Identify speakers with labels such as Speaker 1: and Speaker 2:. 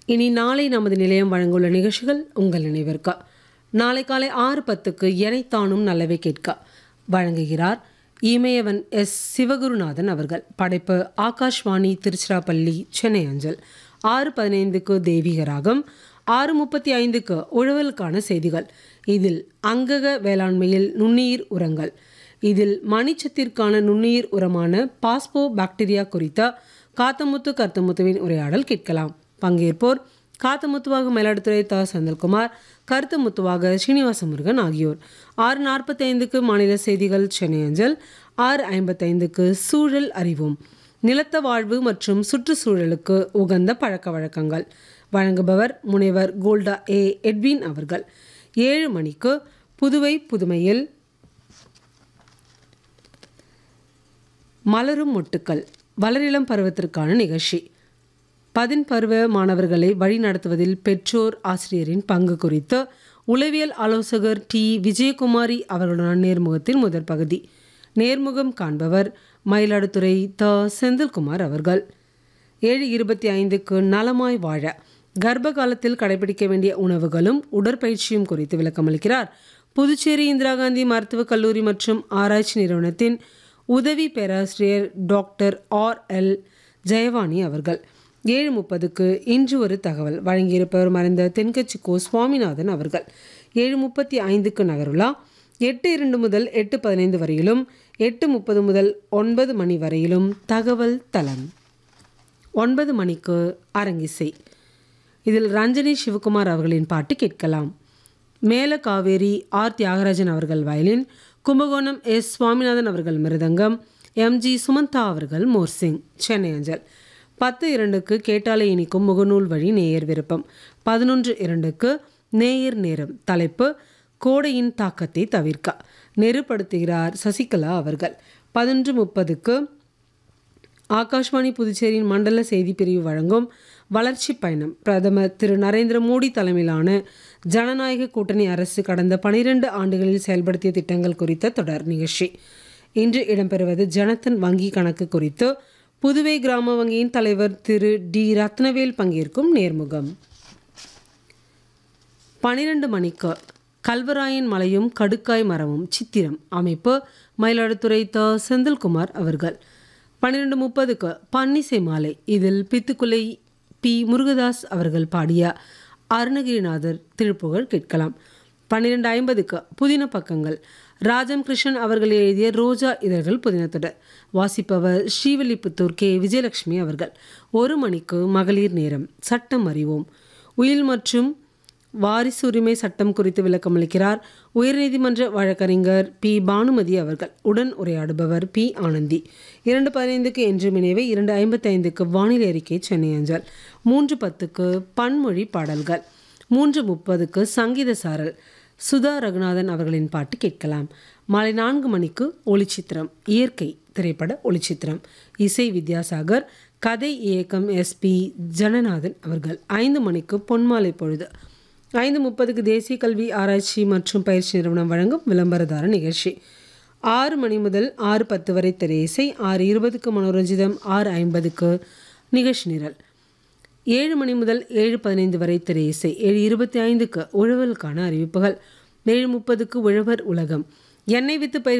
Speaker 1: இனி நாளை நமது நிலையம் வழங்குள்ள நிகழ்ச்சிகள் உங்கள் நினைவிற்க நாளை காலை ஆறு பத்துக்கு எனைத்தானும் நல்லவை கேட்க வழங்குகிறார் இமயவன் எஸ் சிவகுருநாதன் அவர்கள் படைப்பு ஆகாஷ்வாணி திருச்சிராப்பள்ளி சென்னை அஞ்சல் ஆறு பதினைந்துக்கு தெய்வீக ராகம் ஆறு முப்பத்தி ஐந்துக்கு உழவலுக்கான செய்திகள் இதில் அங்கக வேளாண்மையில் நுண்ணுயிர் உரங்கள் இதில் மணிச்சத்திற்கான நுண்ணுயிர் உரமான பாஸ்போ பாக்டீரியா குறித்த காத்தமுத்து கருத்தமுத்துவின் உரையாடல் கேட்கலாம் பங்கேற்போர் காத்தமுத்துவாக மயிலாடுதுறை த செந்தில்குமார் கருத்தமுத்துவாக ஸ்ரீனிவாச முருகன் ஆகியோர் ஆறு நாற்பத்தைந்துக்கு மாநில செய்திகள் சென்னை அஞ்சல் ஆறு ஐம்பத்தைந்துக்கு சூழல் அறிவோம் நிலத்த வாழ்வு மற்றும் சுற்றுச்சூழலுக்கு உகந்த பழக்க வழக்கங்கள் வழங்குபவர் முனைவர் கோல்டா ஏ எட்வின் அவர்கள் ஏழு மணிக்கு புதுவை புதுமையில் மலரும் மொட்டுக்கள் வளரிளம் பருவத்திற்கான நிகழ்ச்சி பதின் பருவ மாணவர்களை வழிநடத்துவதில் பெற்றோர் ஆசிரியரின் பங்கு குறித்து உளவியல் ஆலோசகர் டி விஜயகுமாரி அவர்களுடன் நேர்முகத்தின் முதற் பகுதி நேர்முகம் காண்பவர் மயிலாடுதுறை த செந்தில்குமார் அவர்கள் ஏழு இருபத்தி ஐந்துக்கு நலமாய் வாழ கர்ப்ப காலத்தில் கடைபிடிக்க வேண்டிய உணவுகளும் உடற்பயிற்சியும் குறித்து விளக்கமளிக்கிறார் புதுச்சேரி இந்திரா காந்தி மருத்துவக் கல்லூரி மற்றும் ஆராய்ச்சி நிறுவனத்தின் உதவி பேராசிரியர் டாக்டர் ஆர் எல் ஜெயவாணி அவர்கள் ஏழு முப்பதுக்கு இன்று ஒரு தகவல் வழங்கியிருப்பவர் மறைந்த தென்கட்சி கோ சுவாமிநாதன் அவர்கள் ஏழு முப்பத்தி ஐந்துக்கு நகருலா எட்டு இரண்டு முதல் எட்டு பதினைந்து வரையிலும் எட்டு முப்பது முதல் ஒன்பது மணி வரையிலும் தகவல் தளம் ஒன்பது மணிக்கு அரங்கிசை இதில் ரஞ்சனி சிவகுமார் அவர்களின் பாட்டு கேட்கலாம் மேல காவேரி ஆர் தியாகராஜன் அவர்கள் வயலின் கும்பகோணம் எஸ் சுவாமிநாதன் அவர்கள் மிருதங்கம் எம்ஜி சுமந்தா அவர்கள் மோர்சிங் சென்னை அஞ்சல் பத்து இரண்டுக்கு கேட்டாலே இனிக்கும் முகநூல் வழி நேயர் விருப்பம் பதினொன்று இரண்டுக்கு நேயர் நேரம் தலைப்பு கோடையின் தாக்கத்தை தவிர்க்க நெருப்படுத்துகிறார் சசிகலா அவர்கள் பதினொன்று முப்பதுக்கு ஆகாஷ்வாணி புதுச்சேரியின் மண்டல செய்தி பிரிவு வழங்கும் வளர்ச்சி பயணம் பிரதமர் திரு நரேந்திர மோடி தலைமையிலான ஜனநாயக கூட்டணி அரசு கடந்த பனிரெண்டு ஆண்டுகளில் செயல்படுத்திய திட்டங்கள் குறித்த தொடர் நிகழ்ச்சி இன்று இடம்பெறுவது ஜனத்தன் வங்கி கணக்கு குறித்து புதுவை கிராம வங்கியின் தலைவர் திரு டி ரத்னவேல் பங்கேற்கும் நேர்முகம் பனிரெண்டு மணிக்கு கல்வராயன் மலையும் கடுக்காய் மரமும் சித்திரம் அமைப்பு மயிலாடுதுறை த செந்தில்குமார் அவர்கள் பன்னிரெண்டு முப்பதுக்கு பன்னிசை மாலை இதில் பித்துக்குலை பி முருகதாஸ் அவர்கள் பாடிய அருணகிரிநாதர் திருப்புகழ் கேட்கலாம் பன்னிரெண்டு ஐம்பதுக்கு புதின பக்கங்கள் ராஜம் கிருஷ்ணன் அவர்கள் எழுதிய ரோஜா இதழ்கள் புதினத்தொடர் வாசிப்பவர் ஸ்ரீவில்லிபுத்தூர் கே விஜயலட்சுமி அவர்கள் ஒரு மணிக்கு மகளிர் நேரம் சட்டம் அறிவோம் உயில் மற்றும் வாரிசு உரிமை சட்டம் குறித்து விளக்கமளிக்கிறார் உயர்நீதிமன்ற வழக்கறிஞர் பி பானுமதி அவர்கள் உடன் உரையாடுபவர் பி ஆனந்தி இரண்டு பதினைந்துக்கு என்று நினைவை இரண்டு ஐம்பத்தி ஐந்துக்கு வானிலை அறிக்கை சென்னை அஞ்சல் மூன்று பத்துக்கு பன்மொழி பாடல்கள் மூன்று முப்பதுக்கு சங்கீத சாரல் சுதா ரகுநாதன் அவர்களின் பாட்டு கேட்கலாம் மாலை நான்கு மணிக்கு ஒளிச்சித்திரம் இயற்கை திரைப்பட ஒளிச்சித்திரம் இசை வித்யாசாகர் கதை இயக்கம் எஸ்பி ஜனநாதன் அவர்கள் ஐந்து மணிக்கு பொன்மாலை பொழுது ஐந்து முப்பதுக்கு தேசிய கல்வி ஆராய்ச்சி மற்றும் பயிற்சி நிறுவனம் வழங்கும் விளம்பரதார நிகழ்ச்சி ஆறு மணி முதல் ஆறு பத்து வரை திரையிசை ஆறு இருபதுக்கு மனோரஞ்சிதம் ஆறு ஐம்பதுக்கு நிகழ்ச்சி நிரல் ஏழு மணி முதல் ஏழு பதினைந்து வரை திரையிசை ஏழு இருபத்தி ஐந்துக்கு உழவலுக்கான அறிவிப்புகள் ஏழு முப்பதுக்கு உழவர் உலகம் எண்ணெய் வித்து பயிர்